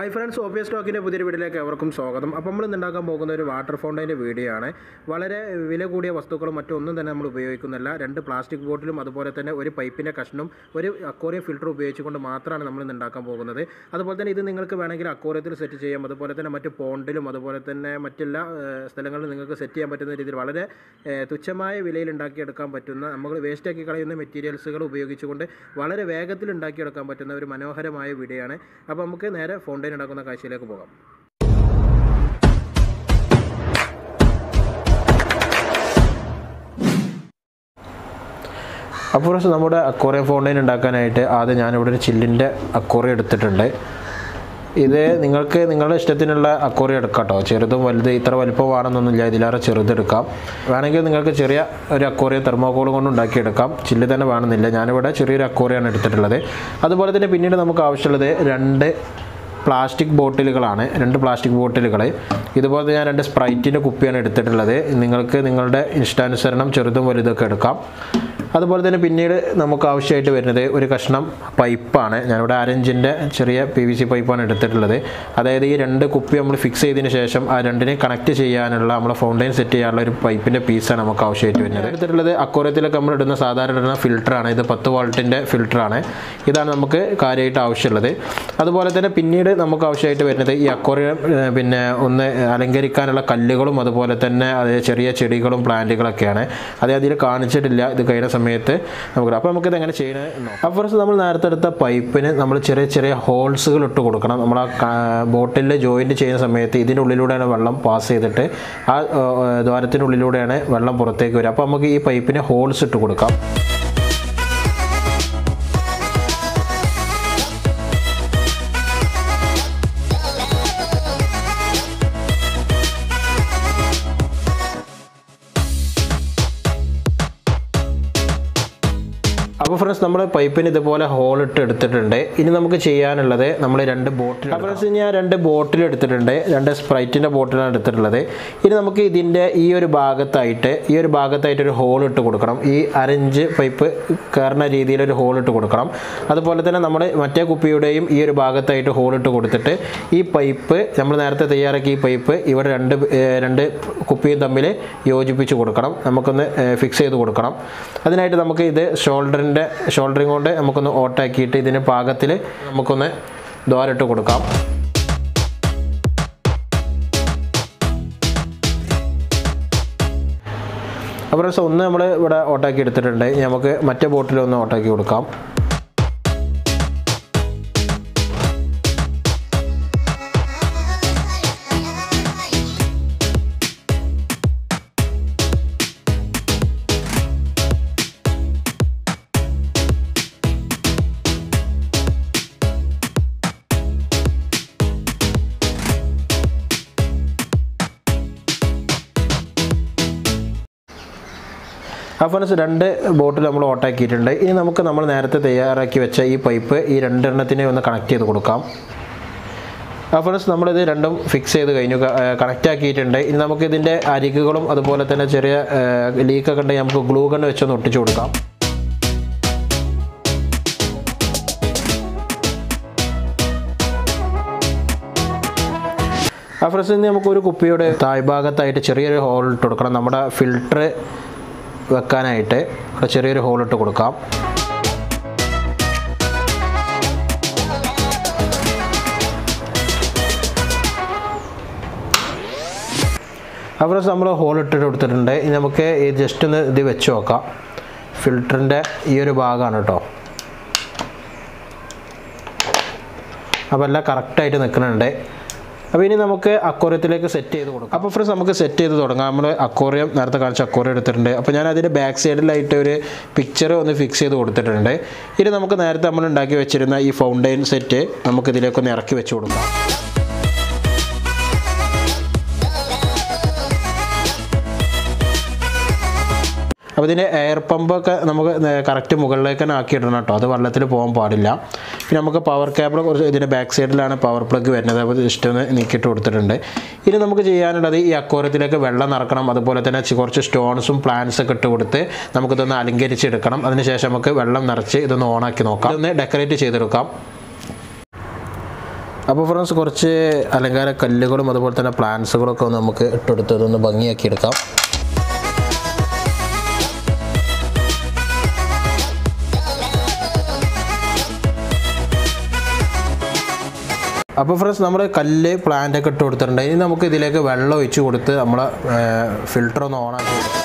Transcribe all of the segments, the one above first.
hi friends ഓപ്പിയ സ്റ്റോക്കിൻ്റെ പുതിയൊരു വീഡിയോയിലേക്ക് എവർക്കും സ്വാഗതം അപ്പോൾ നമ്മൾ ഇന്ന് ഉണ്ടാക്കാൻ പോകുന്ന ഒരു വാട്ടർ ഫൗണ്ടൈൻ്റെ വീഡിയോ ആണ് വളരെ വില കൂടിയ വസ്തുക്കളും മറ്റൊന്നും തന്നെ നമ്മൾ ഉപയോഗിക്കുന്നില്ല രണ്ട് പ്ലാസ്റ്റിക് ബോട്ടിലും അതുപോലെ തന്നെ ഒരു പൈപ്പിൻ്റെ കഷ്ണവും ഒരു അക്വോറിയം ഫിൽറ്റർ ഉപയോഗിച്ചുകൊണ്ട് മാത്രമാണ് നമ്മൾ ഇന്ന് ഉണ്ടാക്കാൻ പോകുന്നത് അതുപോലെ തന്നെ ഇത് നിങ്ങൾക്ക് വേണമെങ്കിൽ അക്വോറിയത്തിൽ സെറ്റ് ചെയ്യാം അതുപോലെ തന്നെ മറ്റ് പോണ്ടിലും അതുപോലെ തന്നെ മറ്റെല്ലാ ഏഹ്, സ്ഥലങ്ങളിലും നിങ്ങൾക്ക് സെറ്റ് ചെയ്യാൻ പറ്റുന്ന രീതിയിൽ വളരെ ഏഹ്, തുച്ഛമായ വിലയിൽ ഉണ്ടാക്കിയെടുക്കാൻ പറ്റുന്ന നമ്മൾ വേസ്റ്റാക്കി കളയുന്ന മെറ്റീരിയൽസുകൾ ഉപയോഗിച്ചുകൊണ്ട് വളരെ വേഗത്തിൽ ഉണ്ടാക്കിയെടുക്കാൻ പറ്റുന്ന ഒരു മനോഹരമായ വീഡിയോ ആണ് അപ്പോൾ നമുക്ക് നേരെ ഫൗണ്ടൈൻ ഉണ്ടാക്കുന്ന കാഴ്ചയിലേക്ക് പോകാം അപ്പോൾ ഫ്രണ്ട്സ് നമ്മുടെ അക്വോറിയം ഫൗണ്ടൈൻ ഉണ്ടാക്കാനായിട്ട് ആദ്യം ഞാനിവിടെ ഒരു ചില്ലിൻ്റെ അക്വോറിയം എടുത്തിട്ടുണ്ട് ഇത് നിങ്ങൾക്ക് നിങ്ങളുടെ ഇഷ്ടത്തിനുള്ള അക്വോറിയം എടുക്കാം കേട്ടോ ചെറുതും വലുത് ഇത്ര വലിപ്പം വേണമെന്നൊന്നുമില്ല ഇതിലേറെ ചെറുതെടുക്കാം വേണമെങ്കിൽ നിങ്ങൾക്ക് ചെറിയ ഒരു അക്വോറിയം തെർമോക്കോൾ കൊണ്ട് ഉണ്ടാക്കിയെടുക്കാം ചില്ല് തന്നെ വേണമെന്നില്ല ഞാനിവിടെ ചെറിയൊരു അക്വോറിയാണ് എടുത്തിട്ടുള്ളത് അതുപോലെ തന്നെ പിന്നീട് നമുക്ക് ആവശ്യമുള്ളത് രണ്ട് പ്ലാസ്റ്റിക് ബോട്ടിലുകളാണ് രണ്ട് പ്ലാസ്റ്റിക് ബോട്ടിലുകൾ ഇതുപോലെ ഞാൻ രണ്ട് സ്പ്രൈറ്റിൻ്റെ കുപ്പിയാണ് എടുത്തിട്ടുള്ളത് നിങ്ങൾക്ക് നിങ്ങളുടെ ഇഷ്ടാനുസരണം ചെറുതും വലുതൊക്കെ എടുക്കാം അതുപോലെ തന്നെ പിന്നീട് നമുക്ക് ആവശ്യമായിട്ട് വരുന്നത് ഒരു കഷ്ണം പൈപ്പാണ് ഞാനിവിടെ അരഞ്ചിൻ്റെ ചെറിയ പി വി സി പൈപ്പാണ് എടുത്തിട്ടുള്ളത് അതായത് ഈ രണ്ട് കുപ്പി നമ്മൾ ഫിക്സ് ചെയ്തതിന് ശേഷം ആ രണ്ടിനെ കണക്ട് ചെയ്യാനുള്ള നമ്മളെ ഫൗണ്ടൈൻ സെറ്റ് ചെയ്യാനുള്ള ഒരു പൈപ്പിൻ്റെ പീസാണ് നമുക്ക് ആവശ്യമായിട്ട് വരുന്നത് എടുത്തിട്ടുള്ളത് അക്വോറിയത്തിലൊക്കെ നമ്മൾ ഇടുന്ന സാധാരണ ഇടുന്ന ഫിൽറ്ററാണ് ഇത് പത്ത് വോൾട്ടിൻ്റെ ഫിൽറ്ററാണ് ഇതാണ് നമുക്ക് കാര്യമായിട്ട് ആവശ്യമുള്ളത് അതുപോലെ തന്നെ പിന്നീട് നമുക്ക് ആവശ്യമായിട്ട് വരുന്നത് ഈ അക്വോറിയം ഏഹ്, പിന്നെ ഒന്ന് അലങ്കരിക്കാനുള്ള കല്ലുകളും അതുപോലെ തന്നെ അത് ചെറിയ ചെടികളും പ്ലാന്റുകളൊക്കെയാണ് അത് അതിൽ കാണിച്ചിട്ടില്ല ഇത് കഴിയുന്ന സമയത്ത് നമുക്ക് അപ്പോൾ നമുക്കിത് എങ്ങനെ ചെയ്യണത് അപ്പോൾ ഫസ്റ്റ് നമ്മൾ നേരത്തെ എടുത്ത പൈപ്പിന് നമ്മൾ ചെറിയ ചെറിയ ഹോൾസുകൾ ഇട്ട് കൊടുക്കണം നമ്മൾ ആ ബോട്ടിൽ ജോയിൻറ്റ് ചെയ്യുന്ന സമയത്ത് ഇതിൻ്റെ ഉള്ളിലൂടെയാണ് വെള്ളം പാസ് ചെയ്തിട്ട് ആ ഏഹ്, ദ്വാരത്തിൻ്റെ ഉള്ളിലൂടെയാണ് വെള്ളം പുറത്തേക്ക് വരിക അപ്പോൾ നമുക്ക് ഈ പൈപ്പിന് ഹോൾസ് ഇട്ട് കൊടുക്കാം അപ്പോൾ ഫ്രണ്ട്സ് നമ്മൾ പൈപ്പിന് ഇതുപോലെ ഹോൾ ഇട്ട് എടുത്തിട്ടുണ്ട് ഇനി നമുക്ക് ചെയ്യാനുള്ളത് നമ്മൾ രണ്ട് ബോട്ടിൽ അപ്പോൾ ഫ്രണ്ട്സ് ഞാൻ രണ്ട് ബോട്ടിൽ എടുത്തിട്ടുണ്ട് രണ്ട് സ്പ്രൈറ്റിൻ്റെ ബോട്ടിലാണ് എടുത്തിട്ടുള്ളത് ഇനി നമുക്ക് ഇതിൻ്റെ ഈ ഒരു ഭാഗത്തായിട്ട് ഈ ഒരു ഭാഗത്തായിട്ട് ഒരു ഹോൾ ഇട്ട് കൊടുക്കണം ഈ അരഞ്ച് പൈപ്പ് കയറുന്ന രീതിയിൽ ഒരു ഹോൾ ഇട്ട് കൊടുക്കണം അതുപോലെ തന്നെ നമ്മൾ മറ്റേ കുപ്പിയുടെയും ഈ ഒരു ഭാഗത്തായിട്ട് ഹോൾ ഇട്ട് കൊടുത്തിട്ട് ഈ പൈപ്പ് നമ്മൾ നേരത്തെ തയ്യാറാക്കിയ ഈ പൈപ്പ് ഇവിടെ രണ്ട് ഏഹ് രണ്ട് കുപ്പിയും തമ്മിൽ യോജിപ്പിച്ച് കൊടുക്കണം നമുക്കൊന്ന് ഫിക്സ് ചെയ്ത് കൊടുക്കണം അതിനായിട്ട് നമുക്ക് ഇത് ഷോൾഡറിൻ്റെ ഷോൾഡറിങ് കൊണ്ട് നമുക്കൊന്ന് ഓട്ടാക്കിയിട്ട് ഇതിന് പാകത്തിൽ നമുക്കൊന്ന് ദ്വാരിട്ട് കൊടുക്കാം അപ്പോൾ ഫ്രണ്ട്സ് ഒന്ന് നമ്മൾ ഇവിടെ ഓട്ടാക്കി എടുത്തിട്ടുണ്ട് ഇനി നമുക്ക് മറ്റേ ബോട്ടിൽ ഒന്ന് ഓട്ടാക്കി കൊടുക്കാം അപ്പോൾ ഫ്രണ്ട്സ് രണ്ട് ബോട്ടിൽ നമ്മൾ ഓട്ടാക്കിയിട്ടുണ്ട് ഇനി നമുക്ക് നമ്മൾ നേരത്തെ തയ്യാറാക്കി വെച്ച ഈ പൈപ്പ് ഈ രണ്ടെണ്ണത്തിനെ ഒന്ന് കണക്ട് ചെയ്ത് കൊടുക്കാം അപ്പോൾ ഫ്രണ്ട്സ് നമ്മളിത് രണ്ടും ഫിക്സ് ചെയ്ത് കഴിഞ്ഞു കണക്റ്റ് ആക്കിയിട്ടുണ്ട് ഇനി നമുക്ക് ഇതിൻ്റെ അരികുകളും അതുപോലെ തന്നെ ചെറിയ ലീക്കൊക്കെ ഉണ്ടെങ്കിൽ നമുക്ക് ഗ്ലൂ ഗണ്ണ് വെച്ചൊന്ന് ഒട്ടിച്ചു കൊടുക്കാം ആ ഫ്രണ്ട്സ് ഇനി നമുക്ക് ഒരു കുപ്പിയുടെ താഴ്ഭാഗത്തായിട്ട് ചെറിയൊരു ഹോൾ ഇട്ട് കൊടുക്കണം നമ്മുടെ ഫിൽട്ടർ വെക്കാനായിട്ട് അവിടെ ചെറിയൊരു ഹോൾ ഇട്ട് കൊടുക്കാം അപ്പോൾ നമ്മൾ ഹോൾ ഇട്ടിട്ട് കൊടുത്തിട്ടുണ്ട് ഇനി നമുക്ക് ഈ ജസ്റ്റ് ഒന്ന് ഇത് വെച്ച് നോക്കാം ഫിൽറ്ററിൻ്റെ ഈ ഒരു ഭാഗമാണ് കേട്ടോ അപ്പോൾ എല്ലാം കറക്റ്റായിട്ട് നിൽക്കുന്നുണ്ട് അപ്പോൾ ഇനി നമുക്ക് അക്വോറിയത്തിലേക്ക് സെറ്റ് ചെയ്ത് കൊടുക്കാം അപ്പോൾ ഫ്രണ്ട്സ് നമുക്ക് സെറ്റ് ചെയ്ത് തുടങ്ങാം നമ്മൾ അക്വോറിയം നേരത്തെ കാണിച്ച അക്വോറിയം എടുത്തിട്ടുണ്ട് അപ്പോൾ ഞാൻ അതിൻ്റെ ബാക്ക് സൈഡിലായിട്ട് ഒരു പിക്ചർ ഒന്ന് ഫിക്സ് ചെയ്ത് കൊടുത്തിട്ടുണ്ട് ഇനി നമുക്ക് നേരത്തെ നമ്മൾ ഉണ്ടാക്കി വെച്ചിരുന്ന ഈ ഫൗണ്ടൈൻ സെറ്റ് നമുക്ക് ഇതിലേക്കൊന്ന് ഇറക്കി വെച്ച് കൊടുക്കാം അപ്പോൾ ഇതിൻ്റെ എയർ പമ്പൊക്കെ നമുക്ക് കറക്റ്റ് മുകളിലേക്ക് തന്നെ ആക്കിയിടണം കേട്ടോ അത് വെള്ളത്തിൽ പോകാൻ പാടില്ല പിന്നെ നമുക്ക് പവർ കേബിൾ കുറച്ച് ഇതിൻ്റെ ബാക്ക് സൈഡിലാണ് പവർ പ്ലഗ് വരുന്നത് അപ്പോൾ ജസ്റ്റ് ഒന്ന് നീക്കിയിട്ട് കൊടുത്തിട്ടുണ്ട് ഇനി നമുക്ക് ചെയ്യാനുള്ളത് ഈ അക്വോറിയത്തിലേക്ക് വെള്ളം നിറക്കണം അതുപോലെ തന്നെ ചി- കുറച്ച് സ്റ്റോൺസും പ്ലാന്റ്സ് ഒക്കെ ഇട്ട് കൊടുത്ത് നമുക്കിതൊന്ന് അലങ്കരിച്ചെടുക്കണം അതിനുശേഷം നമുക്ക് വെള്ളം നിറച്ച് ഇതൊന്ന് ഓണാക്കി നോക്കാം ഇതൊന്ന് ഡെക്കറേറ്റ് ചെയ്തെടുക്കാം അപ്പോൾ ഫ്രണ്ട്സ് കുറച്ച് അലങ്കാര കല്ലുകളും അതുപോലെ തന്നെ പ്ലാന്റ്സുകളൊക്കെ ഒന്ന് നമുക്ക് ഇട്ടെടുത്ത് ഇതൊന്ന് ഭംഗിയാക്കി എടുക്കാം അപ്പോൾ ഫ്രണ്ട്സ് നമ്മൾ കല്ല് പ്ലാന്റ് ഒക്കെ ഇട്ട് കൊടുത്തിട്ടുണ്ട് ഇനി നമുക്ക് ഇതിലേക്ക് വെള്ളം ഒഴിച്ച് കൊടുത്ത് നമ്മൾ ഫിൽറ്റർ ഒന്ന് ഓണാക്കി കൊടുക്കാം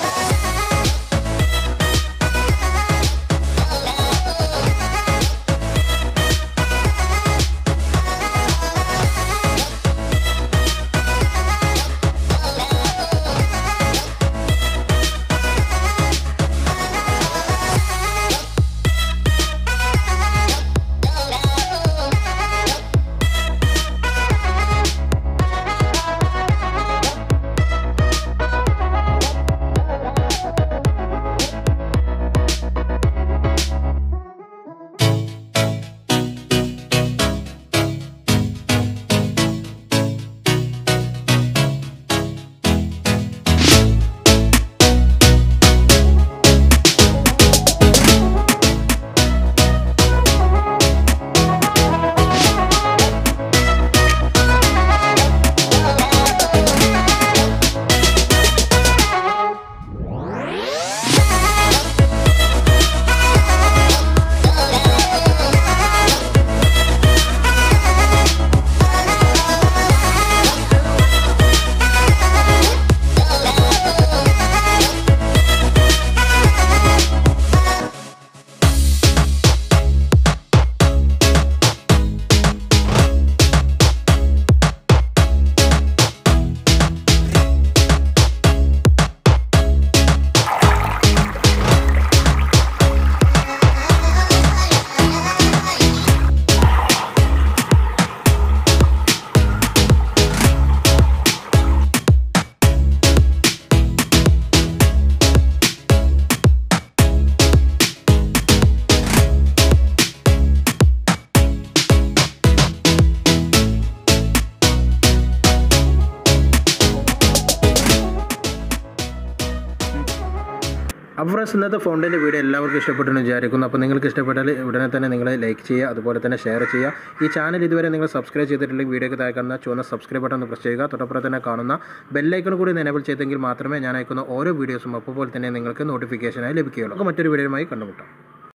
അപ്പോൾ ഫ്രണ്ട്സ് ഇന്നത്തെ ഫോണിൻ്റെ വീഡിയോ എല്ലാവർക്കും ഇഷ്ടപ്പെട്ടെന്ന് വിചാരിക്കുന്നു അപ്പോൾ നിങ്ങൾക്ക് ഇഷ്ടപ്പെട്ടാൽ ഉടനെ തന്നെ നിങ്ങൾ ലൈക്ക് ചെയ്യുക അതുപോലെ തന്നെ ഷെയർ ചെയ്യുക ഈ ചാനൽ ഇതുവരെ നിങ്ങൾ സബ്സ്ക്രൈബ് ചെയ്തിട്ടില്ലെങ്കിൽ വീഡിയോക്ക് താഴെ കാണുന്ന ചുവന്ന സബ്സ്ക്രൈബ് ബട്ടൺ ഒന്ന് പ്രസ് ചെയ്യുക തൊട്ടപ്പുറം തന്നെ കാണുന്ന ബെല്ലൈക്കൺ കൂടി എനേബിൾ ചെയ്തെങ്കിൽ മാത്രമേ ഞാൻ അയക്കുന്ന ഓരോ വീഡിയോസും അപ്പോൾ തന്നെ നിങ്ങൾക്ക് നോട്ടിഫിക്കേഷനായി ലഭിക്കുകയുള്ളൂ അപ്പോൾ മറ്റൊരു വീഡിയോയുമായി കണ്ടുമുട്ടാം